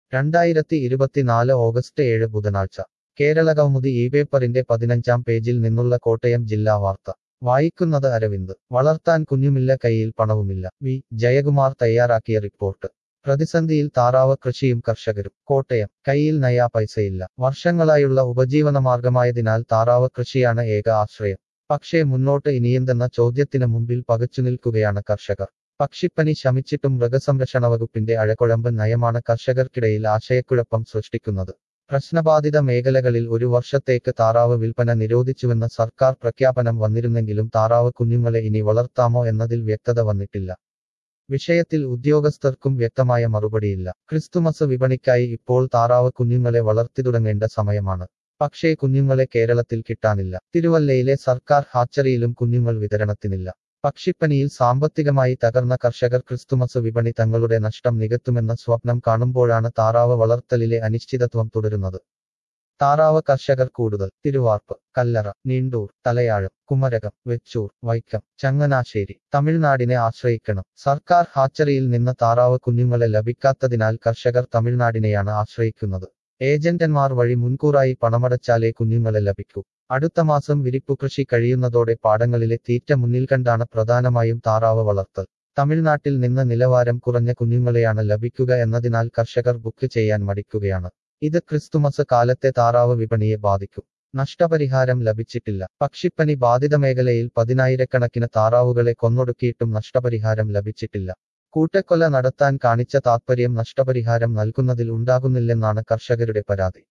രണ്ടായിരത്തി ഇരുപത്തിനാല് ഓഗസ്റ്റ് ഏഴ് ബുധനാഴ്ച കേരളകൗമുദി ഈ പേപ്പറിന്റെ പതിനഞ്ചാം പേജിൽ നിന്നുള്ള കോട്ടയം ജില്ലാ വാർത്ത വായിക്കുന്നത് അരവിന്ദ് വളർത്താൻ കുഞ്ഞുമില്ല കയ്യിൽ പണവുമില്ല വി ജയകുമാർ തയ്യാറാക്കിയ റിപ്പോർട്ട് പ്രതിസന്ധിയിൽ താറാവ് കൃഷിയും കർഷകരും കോട്ടയം കയ്യിൽ നയാ പൈസയില്ല വർഷങ്ങളായുള്ള ഉപജീവനമാർഗമായതിനാൽ താറാവ് കൃഷിയാണ് ഏക ആശ്രയം പക്ഷേ മുന്നോട്ട് ഇനിയെന്തെന്ന ചോദ്യത്തിന് മുമ്പിൽ പകച്ചുനിൽക്കുകയാണ് കർഷകർ പക്ഷിപ്പനി ശമിച്ചിട്ടും മൃഗസംരക്ഷണ വകുപ്പിന്റെ അഴകുഴമ്പ് നയമാണ് കർഷകർക്കിടയിൽ ആശയക്കുഴപ്പം സൃഷ്ടിക്കുന്നത് പ്രശ്നബാധിത മേഖലകളിൽ ഒരു വർഷത്തേക്ക് താറാവ് വിൽപ്പന നിരോധിച്ചുവെന്ന സർക്കാർ പ്രഖ്യാപനം വന്നിരുന്നെങ്കിലും താറാവ് കുഞ്ഞുങ്ങളെ ഇനി വളർത്താമോ എന്നതിൽ വ്യക്തത വന്നിട്ടില്ല വിഷയത്തിൽ ഉദ്യോഗസ്ഥർക്കും വ്യക്തമായ മറുപടിയില്ല ക്രിസ്തുമസ് വിപണിക്കായി ഇപ്പോൾ താറാവ് കുഞ്ഞുങ്ങളെ വളർത്തിത്തുടങ്ങേണ്ട സമയമാണ് പക്ഷേ കുഞ്ഞുങ്ങളെ കേരളത്തിൽ കിട്ടാനില്ല തിരുവല്ലയിലെ സർക്കാർ ഹാച്ചറിയിലും കുഞ്ഞുങ്ങൾ വിതരണത്തിനില്ല പക്ഷിപ്പനിയിൽ സാമ്പത്തികമായി തകർന്ന കർഷകർ ക്രിസ്തുമസ് വിപണി തങ്ങളുടെ നഷ്ടം നികത്തുമെന്ന സ്വപ്നം കാണുമ്പോഴാണ് താറാവ് വളർത്തലിലെ അനിശ്ചിതത്വം തുടരുന്നത് താറാവ് കർഷകർ കൂടുതൽ തിരുവാർപ്പ് കല്ലറ നീണ്ടൂർ തലയാഴം കുമരകം വെച്ചൂർ വൈക്കം ചങ്ങനാശ്ശേരി തമിഴ്നാടിനെ ആശ്രയിക്കണം സർക്കാർ ഹാച്ചറിയിൽ നിന്ന് താറാവ് കുഞ്ഞുങ്ങളെ ലഭിക്കാത്തതിനാൽ കർഷകർ തമിഴ്നാടിനെയാണ് ആശ്രയിക്കുന്നത് ഏജന്റന്മാർ വഴി മുൻകൂറായി പണമടച്ചാലേ കുഞ്ഞുങ്ങളെ ലഭിക്കൂ അടുത്ത മാസം വിരിപ്പു കൃഷി കഴിയുന്നതോടെ പാടങ്ങളിലെ തീറ്റ മുന്നിൽ കണ്ടാണ് പ്രധാനമായും താറാവ് വളർത്തൽ തമിഴ്നാട്ടിൽ നിന്ന് നിലവാരം കുറഞ്ഞ കുഞ്ഞുങ്ങളെയാണ് ലഭിക്കുക എന്നതിനാൽ കർഷകർ ബുക്ക് ചെയ്യാൻ മടിക്കുകയാണ് ഇത് ക്രിസ്തുമസ് കാലത്തെ താറാവ് വിപണിയെ ബാധിക്കും നഷ്ടപരിഹാരം ലഭിച്ചിട്ടില്ല പക്ഷിപ്പനി ബാധിത മേഖലയിൽ പതിനായിരക്കണക്കിന് താറാവുകളെ കൊന്നൊടുക്കിയിട്ടും നഷ്ടപരിഹാരം ലഭിച്ചിട്ടില്ല കൂട്ടക്കൊല നടത്താൻ കാണിച്ച താത്പര്യം നഷ്ടപരിഹാരം നൽകുന്നതിൽ ഉണ്ടാകുന്നില്ലെന്നാണ് കർഷകരുടെ പരാതി